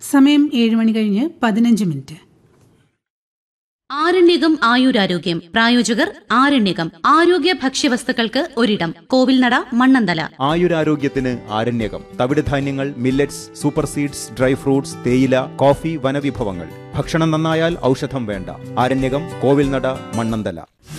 സമയം ഏഴ് മണി കഴിഞ്ഞ് പതിനഞ്ച് മിനിറ്റ് ആരണ്യകം ആയുരാരോഗ്യം പ്രായോജകർ ആരണ്യകം ആരോഗ്യ ഭക്ഷ്യവസ്തുക്കൾക്ക് ഒരിടം കോവിൽനട മണ്ണന്തല ആയുരാരോഗ്യത്തിന് ആരണ്യകം തവിടുധാന്യങ്ങൾ millets super seeds dry fruits തേയില കോഫി വനവിഭവങ്ങൾ ഭക്ഷണം നന്നായാൽ ഔഷധം വേണ്ട ആരണ്യകം കോവിൽനട മണ്ണന്തല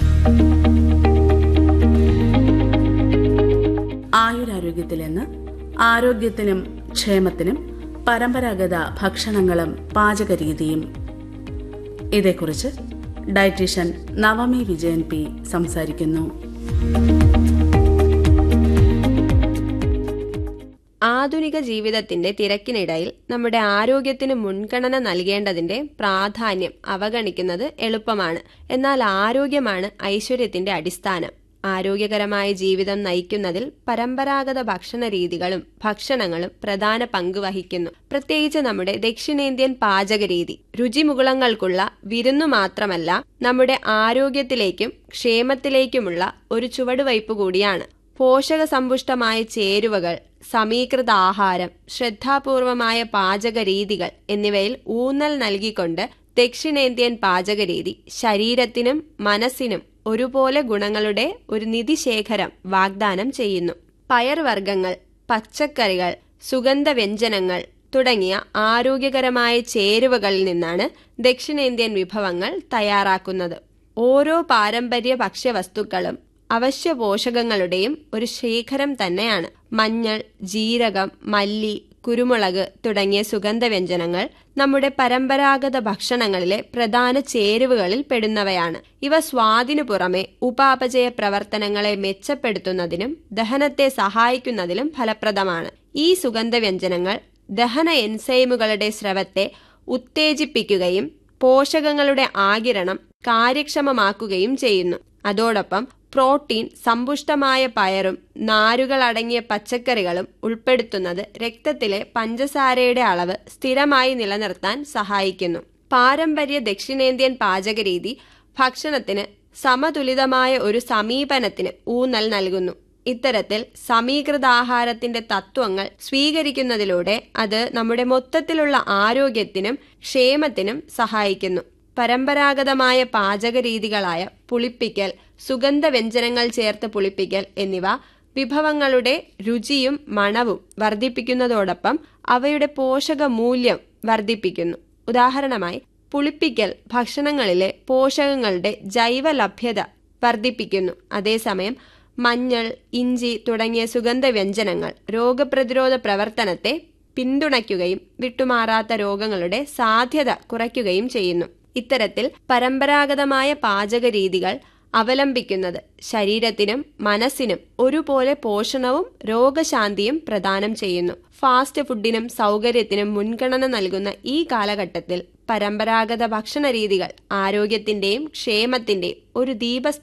ആയുരാരോഗ്യത്തിലെന്ന് ആരോഗ്യത്തിനും ക്ഷേമത്തിനും പരമ്പരാഗത ഭക്ഷണങ്ങളും പാചകരീതിയും ഇതേക്കുറിച്ച് ഡയറ്റീഷ്യൻ നവമി വിജയൻ പി സംസാരിക്കുന്നു ആധുനിക ജീവിതത്തിന്റെ തിരക്കിനിടയിൽ നമ്മുടെ ആരോഗ്യത്തിന് മുൻഗണന നൽകേണ്ടതിന്റെ പ്രാധാന്യം അവഗണിക്കുന്നത് എളുപ്പമാണ് എന്നാൽ ആരോഗ്യമാണ് ഐശ്വര്യത്തിന്റെ അടിസ്ഥാനം ആരോഗ്യകരമായ ജീവിതം നയിക്കുന്നതിൽ പരമ്പരാഗത ഭക്ഷണ രീതികളും ഭക്ഷണങ്ങളും പ്രധാന പങ്ക് വഹിക്കുന്നു പ്രത്യേകിച്ച് നമ്മുടെ ദക്ഷിണേന്ത്യൻ പാചകരീതി രുചിമുകുളങ്ങൾക്കുള്ള വിരുന്നു മാത്രമല്ല നമ്മുടെ ആരോഗ്യത്തിലേക്കും ക്ഷേമത്തിലേക്കുമുള്ള ഒരു ചുവടുവയ്പ് കൂടിയാണ് പോഷകസമ്പുഷ്ടമായ ചേരുവകൾ സമീകൃത ആഹാരം ശ്രദ്ധാപൂർവമായ പാചക രീതികൾ എന്നിവയിൽ ഊന്നൽ നൽകിക്കൊണ്ട് ദക്ഷിണേന്ത്യൻ പാചകരീതി ശരീരത്തിനും മനസ്സിനും ഒരുപോലെ ഗുണങ്ങളുടെ ഒരു നിധിശേഖരം വാഗ്ദാനം ചെയ്യുന്നു പയർവർഗ്ഗങ്ങൾ പച്ചക്കറികൾ സുഗന്ധവ്യഞ്ജനങ്ങൾ തുടങ്ങിയ ആരോഗ്യകരമായ ചേരുവകളിൽ നിന്നാണ് ദക്ഷിണേന്ത്യൻ വിഭവങ്ങൾ തയ്യാറാക്കുന്നത് ഓരോ പാരമ്പര്യ ഭക്ഷ്യവസ്തുക്കളും അവശ്യ പോഷകങ്ങളുടെയും ഒരു ശേഖരം തന്നെയാണ് മഞ്ഞൾ ജീരകം മല്ലി കുരുമുളക് തുടങ്ങിയ സുഗന്ധവ്യഞ്ജനങ്ങൾ നമ്മുടെ പരമ്പരാഗത ഭക്ഷണങ്ങളിലെ പ്രധാന ചേരുവകളിൽ പെടുന്നവയാണ് ഇവ സ്വാദിനു പുറമെ ഉപാപചയ പ്രവർത്തനങ്ങളെ മെച്ചപ്പെടുത്തുന്നതിനും ദഹനത്തെ സഹായിക്കുന്നതിലും ഫലപ്രദമാണ് ഈ സുഗന്ധവ്യഞ്ജനങ്ങൾ ദഹന എൻസൈമുകളുടെ സ്രവത്തെ ഉത്തേജിപ്പിക്കുകയും പോഷകങ്ങളുടെ ആകിരണം കാര്യക്ഷമമാക്കുകയും ചെയ്യുന്നു അതോടൊപ്പം പ്രോട്ടീൻ സമ്പുഷ്ടമായ പയറും നാരുകളടങ്ങിയ പച്ചക്കറികളും ഉൾപ്പെടുത്തുന്നത് രക്തത്തിലെ പഞ്ചസാരയുടെ അളവ് സ്ഥിരമായി നിലനിർത്താൻ സഹായിക്കുന്നു പാരമ്പര്യ ദക്ഷിണേന്ത്യൻ പാചകരീതി ഭക്ഷണത്തിന് സമതുലിതമായ ഒരു സമീപനത്തിന് ഊന്നൽ നൽകുന്നു ഇത്തരത്തിൽ സമീകൃതാഹാരത്തിന്റെ തത്വങ്ങൾ സ്വീകരിക്കുന്നതിലൂടെ അത് നമ്മുടെ മൊത്തത്തിലുള്ള ആരോഗ്യത്തിനും ക്ഷേമത്തിനും സഹായിക്കുന്നു പരമ്പരാഗതമായ പാചക രീതികളായ പുളിപ്പിക്കൽ സുഗന്ധവ്യഞ്ജനങ്ങൾ ചേർത്ത് പുളിപ്പിക്കൽ എന്നിവ വിഭവങ്ങളുടെ രുചിയും മണവും വർദ്ധിപ്പിക്കുന്നതോടൊപ്പം അവയുടെ പോഷക മൂല്യം വർദ്ധിപ്പിക്കുന്നു ഉദാഹരണമായി പുളിപ്പിക്കൽ ഭക്ഷണങ്ങളിലെ പോഷകങ്ങളുടെ ജൈവ ലഭ്യത വർദ്ധിപ്പിക്കുന്നു അതേസമയം മഞ്ഞൾ ഇഞ്ചി തുടങ്ങിയ സുഗന്ധവ്യഞ്ജനങ്ങൾ രോഗപ്രതിരോധ പ്രവർത്തനത്തെ പിന്തുണയ്ക്കുകയും വിട്ടുമാറാത്ത രോഗങ്ങളുടെ സാധ്യത കുറയ്ക്കുകയും ചെയ്യുന്നു ഇത്തരത്തിൽ പരമ്പരാഗതമായ പാചക രീതികൾ അവലംബിക്കുന്നത് ശരീരത്തിനും മനസ്സിനും ഒരുപോലെ പോഷണവും രോഗശാന്തിയും പ്രദാനം ചെയ്യുന്നു ഫാസ്റ്റ് ഫുഡിനും സൗകര്യത്തിനും മുൻഗണന നൽകുന്ന ഈ കാലഘട്ടത്തിൽ പരമ്പരാഗത ഭക്ഷണ രീതികൾ ആരോഗ്യത്തിന്റെയും ക്ഷേമത്തിന്റെയും ഒരു ദീപ